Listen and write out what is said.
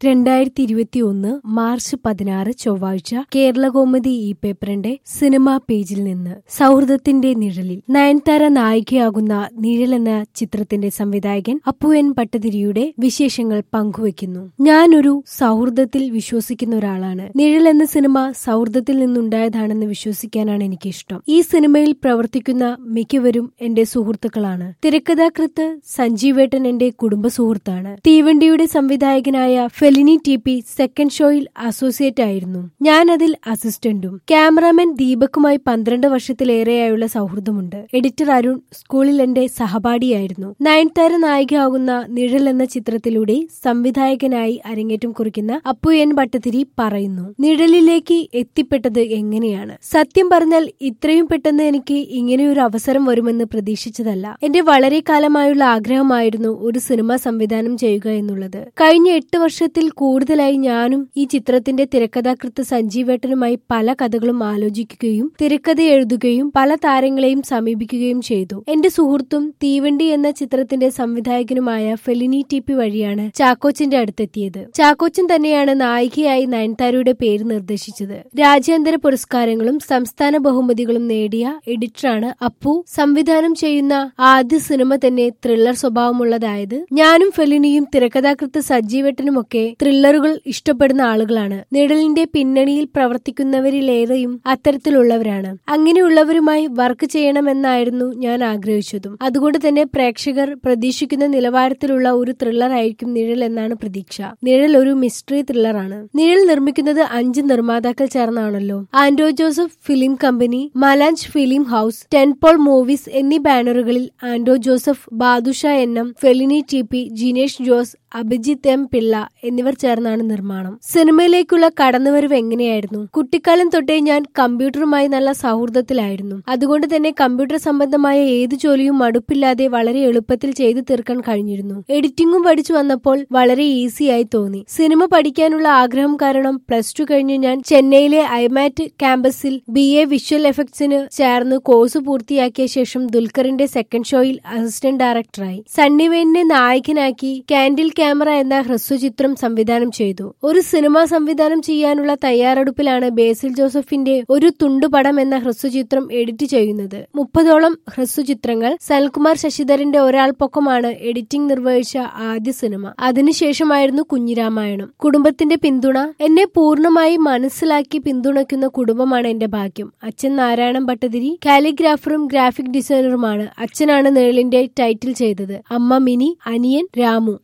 രണ്ടായിരത്തി ഇരുപത്തി ഒന്ന് മാർച്ച് പതിനാറ് ചൊവ്വാഴ്ച കേരളകൗമുദി ഈ പേപ്പറിന്റെ സിനിമാ പേജിൽ നിന്ന് സൗഹൃദത്തിന്റെ നിഴലിൽ നയൻതാര നായികയാകുന്ന നിഴൽ എന്ന ചിത്രത്തിന്റെ സംവിധായകൻ അപ്പു എൻ പട്ടതിരിയുടെ വിശേഷങ്ങൾ പങ്കുവയ്ക്കുന്നു ഞാനൊരു സൗഹൃദത്തിൽ വിശ്വസിക്കുന്ന ഒരാളാണ് നിഴൽ എന്ന സിനിമ സൗഹൃദത്തിൽ നിന്നുണ്ടായതാണെന്ന് വിശ്വസിക്കാനാണ് എനിക്കിഷ്ടം ഈ സിനിമയിൽ പ്രവർത്തിക്കുന്ന മിക്കവരും എന്റെ സുഹൃത്തുക്കളാണ് തിരക്കഥാകൃത്ത് സഞ്ജീവേട്ടൻ എന്റെ കുടുംബ സുഹൃത്താണ് തീവണ്ടിയുടെ സംവിധായകനായ ഫെലിനി ടി പി സെക്കൻഡ് ഷോയിൽ അസോസിയേറ്റ് ആയിരുന്നു ഞാൻ അതിൽ അസിസ്റ്റന്റും ക്യാമറാമാൻ ദീപക്കുമായി പന്ത്രണ്ട് വർഷത്തിലേറെയായുള്ള സൗഹൃദമുണ്ട് എഡിറ്റർ അരുൺ സ്കൂളിൽ എന്റെ സഹപാഠിയായിരുന്നു നയൻതാര നായികയാകുന്ന നിഴൽ എന്ന ചിത്രത്തിലൂടെ സംവിധായകനായി അരങ്ങേറ്റം കുറിക്കുന്ന അപ്പു എൻ ഭട്ടതിരി പറയുന്നു നിഴലിലേക്ക് എത്തിപ്പെട്ടത് എങ്ങനെയാണ് സത്യം പറഞ്ഞാൽ ഇത്രയും പെട്ടെന്ന് എനിക്ക് ഇങ്ങനെയൊരു അവസരം വരുമെന്ന് പ്രതീക്ഷിച്ചതല്ല എന്റെ വളരെ കാലമായുള്ള ആഗ്രഹമായിരുന്നു ഒരു സിനിമ സംവിധാനം ചെയ്യുക എന്നുള്ളത് കഴിഞ്ഞ എട്ട് വർഷത്തിൽ കൂടുതലായി ഞാനും ഈ ചിത്രത്തിന്റെ തിരക്കഥാകൃത്ത് സഞ്ജീവേട്ടനുമായി പല കഥകളും ആലോചിക്കുകയും തിരക്കഥ എഴുതുകയും പല താരങ്ങളെയും സമീപിക്കുകയും ചെയ്തു എന്റെ സുഹൃത്തും തീവണ്ടി എന്ന ചിത്രത്തിന്റെ സംവിധായകനുമായ ഫെലിനി ടി പി വഴിയാണ് ചാക്കോച്ചന്റെ അടുത്തെത്തിയത് ചാക്കോച്ചൻ തന്നെയാണ് നായികയായി നയൻതാരയുടെ പേര് നിർദ്ദേശിച്ചത് രാജ്യാന്തര പുരസ്കാരങ്ങളും സംസ്ഥാന ബഹുമതികളും നേടിയ എഡിറ്ററാണ് അപ്പു സംവിധാനം ചെയ്യുന്ന ആദ്യ സിനിമ തന്നെ ത്രില്ലർ സ്വഭാവമുള്ളതായത് ഞാനും ഫെലിനിയും തിരക്കഥാകൃത്ത് സജീവേട്ടനുമൊക്കെ ത്രില്ലറുകൾ ഇഷ്ടപ്പെടുന്ന ആളുകളാണ് നിഴലിന്റെ പിന്നണിയിൽ പ്രവർത്തിക്കുന്നവരിലേറെയും അത്തരത്തിലുള്ളവരാണ് അങ്ങനെയുള്ളവരുമായി വർക്ക് ചെയ്യണമെന്നായിരുന്നു ഞാൻ ആഗ്രഹിച്ചതും അതുകൊണ്ട് തന്നെ പ്രേക്ഷകർ പ്രതീക്ഷിക്കുന്ന നിലവാരത്തിലുള്ള ഒരു ത്രില്ലർ ആയിരിക്കും നിഴൽ എന്നാണ് പ്രതീക്ഷ നിഴൽ ഒരു മിസ്റ്ററി ത്രില്ലറാണ് നിഴൽ നിർമ്മിക്കുന്നത് അഞ്ച് നിർമ്മാതാക്കൾ ചേർന്നാണല്ലോ Antto Joseph film company melange film house tentpole movies എന്നീ ബാനറുകളിൽ ആൻഡ്രോ ജോസഫ് ബാദുഷ എണ്ണം Felini T P Jinesh Jose Abhijith M Pillai എന്നിവർ ചേർന്നാണ് നിർമ്മാണം സിനിമയിലേക്കുള്ള കടന്നുവരവ് എങ്ങനെയായിരുന്നു കുട്ടിക്കാലം തൊട്ടേ ഞാൻ കമ്പ്യൂട്ടറുമായി നല്ല സൗഹൃദത്തിലായിരുന്നു അതുകൊണ്ട് തന്നെ കമ്പ്യൂട്ടർ സംബന്ധമായ ഏത് ജോലിയും മടുപ്പില്ലാതെ വളരെ എളുപ്പത്തിൽ ചെയ്തു തീർക്കാൻ കഴിഞ്ഞിരുന്നു എഡിറ്റിംഗും പഠിച്ചു വന്നപ്പോൾ വളരെ ഈസിയായി തോന്നി സിനിമ പഠിക്കാനുള്ള ആഗ്രഹം കാരണം പ്ലസ് ടു കഴിഞ്ഞ് ഞാൻ ചെന്നൈയിലെ ഐമാറ്റ് ക്യാമ്പസിൽ ബി എ വിഷ്വൽ എഫക്ട്സിന് ചേർന്ന് കോഴ്സ് പൂർത്തിയാക്കിയ ശേഷം ദുൽഖറിന്റെ സെക്കൻഡ് ഷോയിൽ അസിസ്റ്റന്റ് ഡയറക്ടറായി സണ്ണിവേനെ നായകനാക്കി കാൻഡിൽ ക്യാമറ എന്ന ഹ്രസ്വചിത്രം സംവിധാനം ചെയ്തു ഒരു സിനിമ സംവിധാനം ചെയ്യാനുള്ള തയ്യാറെടുപ്പിലാണ് ബേസിൽ ജോസഫിന്റെ ഒരു തുണ്ടുപടം എന്ന ഹ്രസ്വചിത്രം എഡിറ്റ് ചെയ്യുന്നത് മുപ്പതോളം ഹ്രസ്വചിത്രങ്ങൾ സൽകുമാർ ശശിധരന്റെ ഒരാൾ പൊക്കമാണ് എഡിറ്റിംഗ് നിർവഹിച്ച ആദ്യ സിനിമ അതിനുശേഷമായിരുന്നു കുഞ്ഞിരാമായണം കുടുംബത്തിന്റെ പിന്തുണ എന്നെ പൂർണ്ണമായി മനസ്സിലാക്കി പിന്തുണയ്ക്കുന്ന കുടുംബമാണ് എന്റെ ഭാഗ്യം അച്ഛൻ നാരായണൻ ഭട്ടതിരി കാലിഗ്രാഫറും ഗ്രാഫിക് ഡിസൈനറുമാണ് അച്ഛനാണ് നിഴലിന്റെ ടൈറ്റിൽ ചെയ്തത് അമ്മ മിനി അനിയൻ രാമു